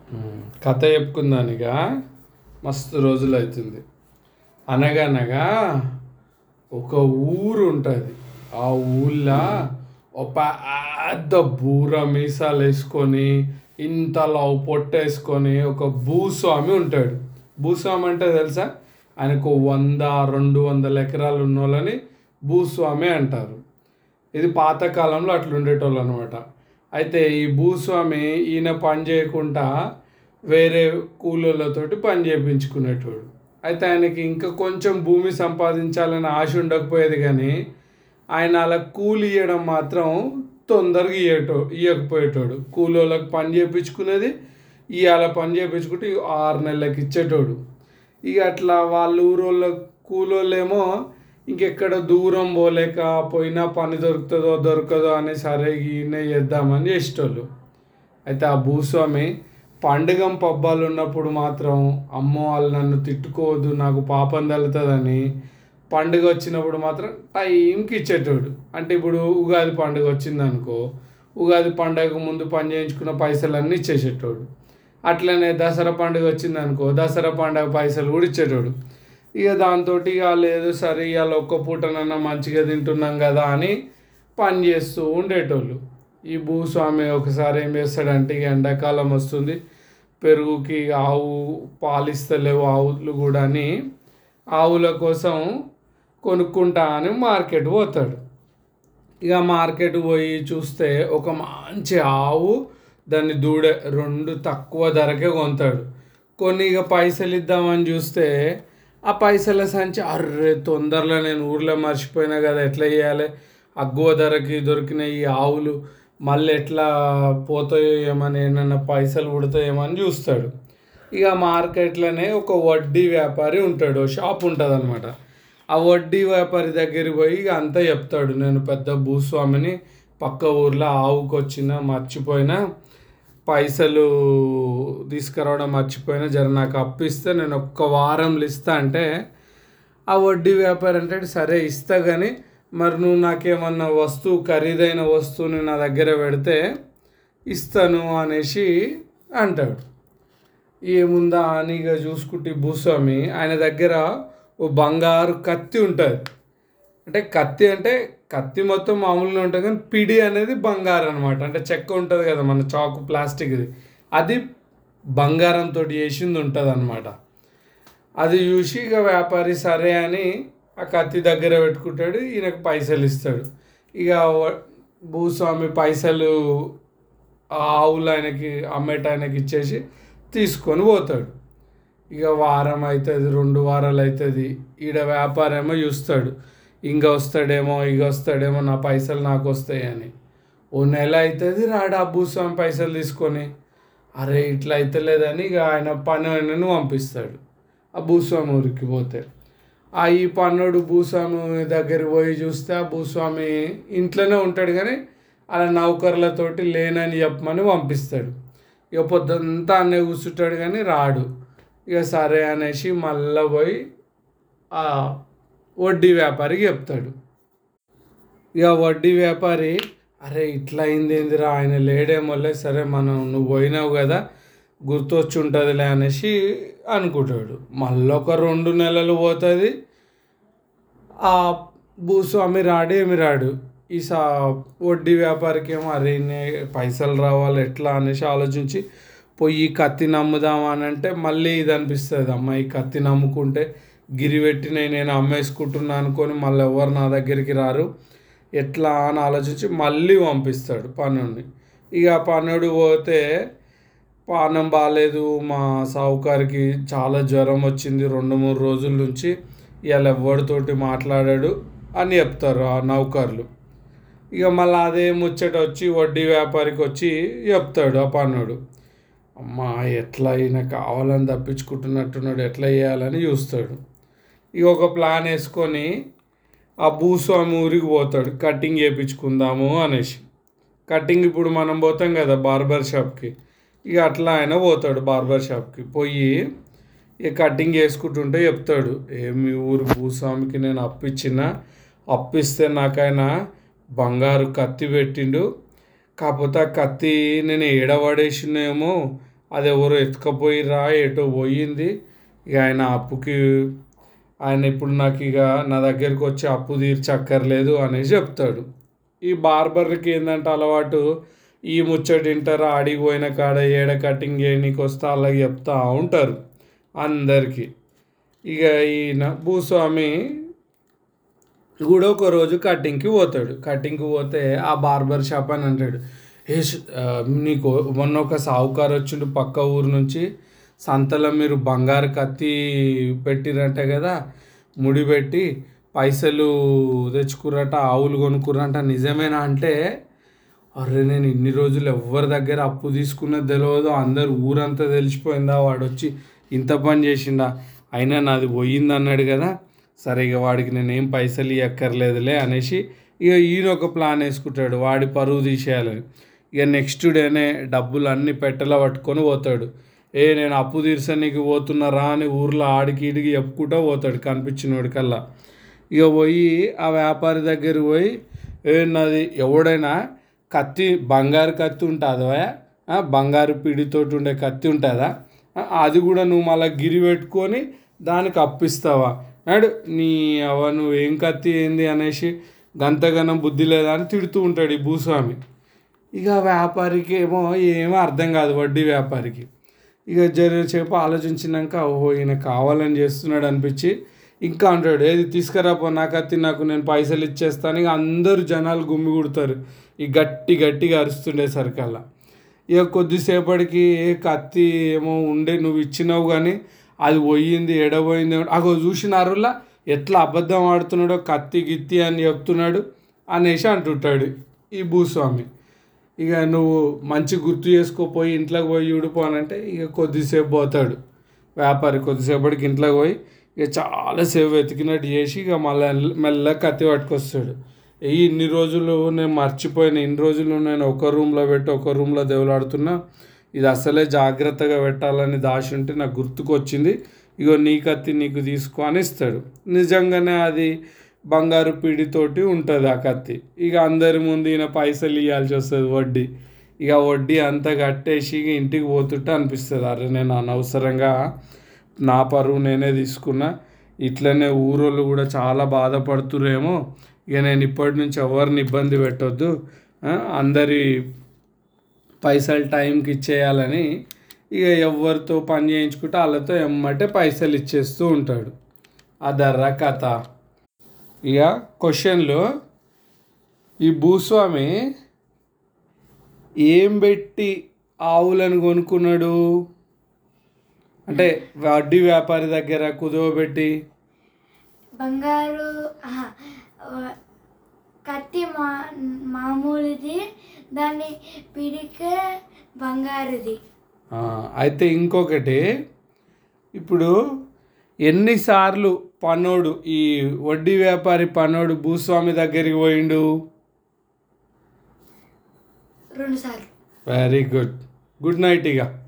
ఉమ్, కథ చెప్పుకుందానిగా మస్తు రోజులు అవుతుంది అనగనగా ఒక ఊరు ఉంటుంది ఆ ఊళ్ళో ఒక పెద్ద బూర మీసాలు వేసుకొని ఇంతలా పొట్టేసుకొని ఒక భూస్వామి ఉంటాడు భూస్వామి అంటే తెలుసా ఆయనకు వంద రెండు వందల ఎకరాలు ఉన్న వాళ్ళని భూస్వామి అంటారు ఇది పాతకాలంలో అట్లా ఉండేటోళ్ళు అనమాట అయితే ఈ భూస్వామి ఈయన పని చేయకుండా వేరే కూలీలతోటి పని చేయించుకునేటోడు అయితే ఆయనకి ఇంకా కొంచెం భూమి సంపాదించాలని ఆశ ఉండకపోయేది కానీ ఆయన అలా కూలి ఇవ్వడం మాత్రం తొందరగా ఇయ్యటో ఇవ్వకపోయేటోడు కూలోళ్ళకి పని చేయించుకునేది ఇవాళ పని చేయించుకుంటే ఆరు నెలలకు ఇచ్చేటోడు ఇక అట్లా వాళ్ళ ఊరోళ్ళ కూలోళ్ళేమో ఇంకెక్కడ దూరం పోలేక పోయినా పని దొరుకుతుందో దొరకదో అని సరే ఈయనే చేద్దామని చేసేటోళ్ళు అయితే ఆ భూస్వామి పండుగ పబ్బాలు ఉన్నప్పుడు మాత్రం అమ్మో వాళ్ళు నన్ను తిట్టుకోవద్దు నాకు పాపం తగులుతుందని పండుగ వచ్చినప్పుడు మాత్రం టైంకి ఇచ్చేటోడు అంటే ఇప్పుడు ఉగాది పండుగ వచ్చింది అనుకో ఉగాది పండుగ ముందు పని చేయించుకున్న పైసలన్నీ ఇచ్చేసేటోడు అట్లనే దసరా పండుగ వచ్చింది అనుకో దసరా పండుగ పైసలు కూడా ఇచ్చేటోడు ఇక దాంతో ఇక లేదు సరే ఇవాళ ఒక్క పూటనన్నా మంచిగా తింటున్నాం కదా అని పని చేస్తూ ఉండేటోళ్ళు ఈ భూస్వామి ఒకసారి ఏం చేస్తాడంటే ఇక ఎండాకాలం వస్తుంది పెరుగుకి ఆవు పాలిస్తలేవు ఆవులు కూడా అని ఆవుల కోసం కొనుక్కుంటా అని మార్కెట్ పోతాడు ఇక మార్కెట్ పోయి చూస్తే ఒక మంచి ఆవు దాన్ని దూడ రెండు తక్కువ ధరకే కొంటాడు కొన్ని ఇక పైసలు ఇద్దామని చూస్తే ఆ పైసల సంచి అర్రే తొందరలో నేను ఊర్లో మర్చిపోయినా కదా ఎట్లా చేయాలి అగ్గువ ధరకి దొరికిన ఈ ఆవులు మళ్ళీ ఎట్లా పోతాయో ఏమని ఏమన్నా పైసలు పుడతాయేమని చూస్తాడు ఇక మార్కెట్లోనే ఒక వడ్డీ వ్యాపారి ఉంటాడు షాప్ ఉంటుంది అనమాట ఆ వడ్డీ వ్యాపారి దగ్గరికి పోయి ఇక అంతా చెప్తాడు నేను పెద్ద భూస్వామిని పక్క ఊర్లో ఆవుకు వచ్చిన మర్చిపోయినా పైసలు తీసుకురావడం మర్చిపోయినా జర నాకు అప్పిస్తే నేను ఒక్క వారంలో ఇస్తా అంటే ఆ వడ్డీ వ్యాపారి అంటే సరే ఇస్తా కానీ మరి నువ్వు నాకేమన్నా వస్తువు ఖరీదైన వస్తువుని నా దగ్గర పెడితే ఇస్తాను అనేసి అంటాడు ఏముందా అని ఇక చూసుకుంటే భూస్వామి ఆయన దగ్గర ఓ బంగారు కత్తి ఉంటుంది అంటే కత్తి అంటే కత్తి మొత్తం మామూలుగా ఉంటుంది కానీ పిడి అనేది బంగారం అనమాట అంటే చెక్క ఉంటుంది కదా మన చాకు ప్లాస్టిక్ది అది బంగారంతో చేసింది ఉంటుంది అనమాట అది చూసి ఇక వ్యాపారి సరే అని ఆ కత్తి దగ్గర పెట్టుకుంటాడు ఈయనకు పైసలు ఇస్తాడు ఇక వ- భూస్వామి పైసలు ఆ ఆవులు ఆయనకి అమ్మేట ఆయనకి ఇచ్చేసి తీసుకొని పోతాడు ఇక వారం అవుతుంది రెండు వారాలు అవుతుంది ఈడ వ్యాపారమో చూస్తాడు ఇంక వస్తాడేమో ఇక వస్తాడేమో నా పైసలు నాకు వస్తాయని ఓ నెల అవుతుంది రాడు ఆ భూస్వామి పైసలు తీసుకొని అరే ఇట్లా అవుతలేదని ఇక ఆయన పన్నును పంపిస్తాడు ఆ భూస్వామి ఊరికి పోతే ఆ ఈ పన్నుడు భూస్వామి దగ్గరికి పోయి చూస్తే ఆ భూస్వామి ఇంట్లోనే ఉంటాడు కానీ అలా నౌకర్లతోటి లేనని చెప్పమని పంపిస్తాడు ఇక పొద్దంతా అన్నీ కూర్చుంటాడు కానీ రాడు ఇక సరే అనేసి మళ్ళీ పోయి ఆ వడ్డీ వ్యాపారికి చెప్తాడు ఇక వడ్డీ వ్యాపారి అరే ఇట్లా అయింది ఏందిరా ఆయన లేడేమోలే సరే మనం నువ్వు పోయినావు కదా గుర్తొచ్చి ఉంటుందిలే అనేసి అనుకుంటాడు మళ్ళీ ఒక రెండు నెలలు పోతుంది ఆ భూస్వామి రాడు ఏమి రాడు ఈ సా వడ్డీ వ్యాపారికి ఏమో అరే నే- పైసలు రావాలి ఎట్లా అనేసి ఆలోచించి పోయి ఈ కత్తి నమ్ముదామా అని అంటే మళ్ళీ ఇది అనిపిస్తుంది అమ్మ ఈ కత్తి నమ్ముకుంటే గిరి పెట్టినవి నేను అమ్మేసుకుంటున్నా అనుకొని మళ్ళీ ఎవరు నా దగ్గరికి రారు ఎట్లా అని ఆలోచించి మళ్ళీ పంపిస్తాడు పనుడిని ఇక ఆ పనుడు పోతే పానం బాగాలేదు మా సావుకారికి చాలా జ్వరం వచ్చింది రెండు మూడు రోజుల నుంచి ఇవాళ ఎవరితోటి మాట్లాడాడు అని చెప్తారు ఆ నౌకర్లు ఇక మళ్ళీ అదే ముచ్చట వచ్చి వడ్డీ వ్యాపారికి వచ్చి చెప్తాడు ఆ పన్నుడు అమ్మా ఎట్లా ఈయన కావాలని తప్పించుకుంటున్నట్టున్నాడు ఎట్లా చేయాలని చూస్తాడు ఇక ఒక ప్లాన్ వేసుకొని ఆ భూస్వామి ఊరికి పోతాడు కటింగ్ చేయించుకుందాము అనేసి కటింగ్ ఇప్పుడు మనం పోతాం కదా బార్బర్ షాప్కి ఇక అట్లా ఆయన పోతాడు బార్బర్ షాప్కి పోయి ఇక కటింగ్ చేసుకుంటుంటే చెప్తాడు ఏ మీ ఊరు భూస్వామికి నేను అప్పిచ్చిన అప్పిస్తే నాకైనా బంగారు కత్తి పెట్టిండు కాకపోతే ఆ కత్తి నేను ఏడవడేసినేమో అది ఎవరో ఎత్తుకపోయిరా ఎటో పోయింది ఇక ఆయన అప్పుకి ఆయన ఇప్పుడు నాకు ఇక నా దగ్గరికి వచ్చి అప్పు తీర్చక్కర్లేదు అనేసి చెప్తాడు ఈ బార్బర్కి ఏంటంటే అలవాటు ఈ ముచ్చట వింటారు ఆడికి పోయిన కాడ ఏడ కటింగ్ చేయనీకి వస్తే అలాగే చెప్తా ఉంటారు అందరికీ ఇక ఈయన భూస్వామి కూడా ఒక రోజు కటింగ్కి పోతాడు కటింగ్కి పోతే ఆ బార్బర్ షాప్ అని అంటాడు ఏ ష్- ఆ, నీకు మొన్న ఒక సావుకారు వచ్చిండు పక్క ఊరు నుంచి సంతలో మీరు బంగారు కత్తి పెట్టిరంట కదా ముడి పెట్టి పైసలు తెచ్చుకుర్రట ఆవులు కొనుక్కుర్రంట నిజమేనా అంటే అరే నేను ఇన్ని రోజులు ఎవరి దగ్గర అప్పు తీసుకున్నది తెలియదు అందరు ఊరంతా తెలిసిపోయిందా వాడు వచ్చి ఇంత పని చేసిండా అయినా నాది పోయింది అన్నాడు కదా సరే ఇక వాడికి నేను ఏం పైసలు ఇవ్వక్కర్లేదులే అనేసి ఇక ఈయన ఒక ప్లాన్ వేసుకుంటాడు వాడి పరువు తీసేయాలని ఇక నెక్స్ట్ డేనే డబ్బులు అన్ని పెట్టెలో పట్టుకొని పోతాడు ఏ నేను అప్పు తీర్చనీకి పోతున్నారా అని ఊర్లో ఆడికి ఈడికి చెప్పుకుంటూ పోతాడు కనిపించిన వాడికల్లా ఇక పోయి ఆ వ్యాపారి దగ్గరికి పోయి ఏ నాది ఎవడైనా కత్తి బంగారు కత్తి ఉంటుందా బంగారు పిడితోటి ఉండే కత్తి ఉంటుందా ఆ, అది కూడా నువ్వు మళ్ళీ గిరి పెట్టుకొని దానికి అప్పిస్తావా నాడు నీ అవ నువ్వు ఏం కత్తి ఏంది అనేసి గంతగనం బుద్ధి లేదా అని తిడుతూ ఉంటాడు ఈ భూస్వామి ఇక వ్యాపారికి ఏమో ఏమో అర్థం కాదు వడ్డీ వ్యాపారికి ఇక జరిసేపు ఆలోచించినాక ఓహో ఈయన కావాలని చేస్తున్నాడు అనిపించి ఇంకా అంటాడు ఏది తీసుకురాపో నా కత్తి నాకు నేను పైసలు ఇచ్చేస్తాను ఇక అందరూ జనాలు గుమ్మి కుడతారు ఈ గట్టి గట్టిగా అరుస్తుండే సరికల్లా ఇక కొద్దిసేపటికి ఏ కత్తి ఏమో ఉండే నువ్వు ఇచ్చినావు కానీ అది పోయింది ఎడబోయింది అగో చూసినారులా ఎట్లా అబద్ధం ఆడుతున్నాడో కత్తి గిత్తి అని చెప్తున్నాడు అనేసి అంటుంటాడు ఈ భూస్వామి ఇక నువ్వు మంచి గుర్తు చేసుకోపోయి ఇంట్లోకి పోయి ఊడిపోనంటే ఇక కొద్దిసేపు పోతాడు వ్యాపారి కొద్దిసేపటికి ఇంట్లోకి పోయి ఇక చాలాసేపు వెతికినట్టు చేసి ఇక మళ్ళీ మెల్లగా కత్తి పట్టుకొస్తాడు ఈ ఇన్ని రోజులు నేను మర్చిపోయిన ఇన్ని రోజులు నేను ఒక రూమ్లో పెట్టి ఒక రూమ్లో దేవులాడుతున్నా ఇది అసలే జాగ్రత్తగా పెట్టాలని దాచి ఉంటే నాకు గుర్తుకొచ్చింది ఇగో నీ కత్తి నీకు తీసుకో అని ఇస్తాడు నిజంగానే అది బంగారు పిడితోటి ఉంటుంది ఆ కత్తి ఇక అందరి ముందు ఈయన పైసలు ఇవ్వాల్సి వస్తుంది వడ్డీ ఇక వడ్డీ అంతా కట్టేసి ఇక ఇంటికి పోతుంటే అనిపిస్తుంది అరే నేను అనవసరంగా నా పరువు నేనే తీసుకున్నా ఇట్లనే ఊరోళ్ళు కూడా చాలా బాధపడుతురేమో ఇక నేను ఇప్పటి నుంచి ఎవరిని ఇబ్బంది పెట్టొద్దు ఆ, అందరి పైసలు టైంకి ఇచ్చేయాలని ఇక ఎవరితో పని చేయించుకుంటే వాళ్ళతో ఎమ్మటే పైసలు ఇచ్చేస్తూ ఉంటాడు అదర్రా కథ ఇక క్వశ్చన్లో ఈ భూస్వామి ఏం పెట్టి ఆవులను కొనుక్కున్నాడు అంటే వడ్డీ వ్యాపారి దగ్గర కుదవబెట్టి బంగారు ఆహా, ఆ, కత్తి మా మామూలుది దాన్ని పిడికే బంగారుది ఆ, అయితే ఇంకొకటి ఇప్పుడు ఎన్నిసార్లు పనోడు ఈ వడ్డీ వ్యాపారి పనోడు భూస్వామి దగ్గరికి పోయిండు రెండు సార్లు వెరీ గుడ్ గుడ్ నైట్ ఇక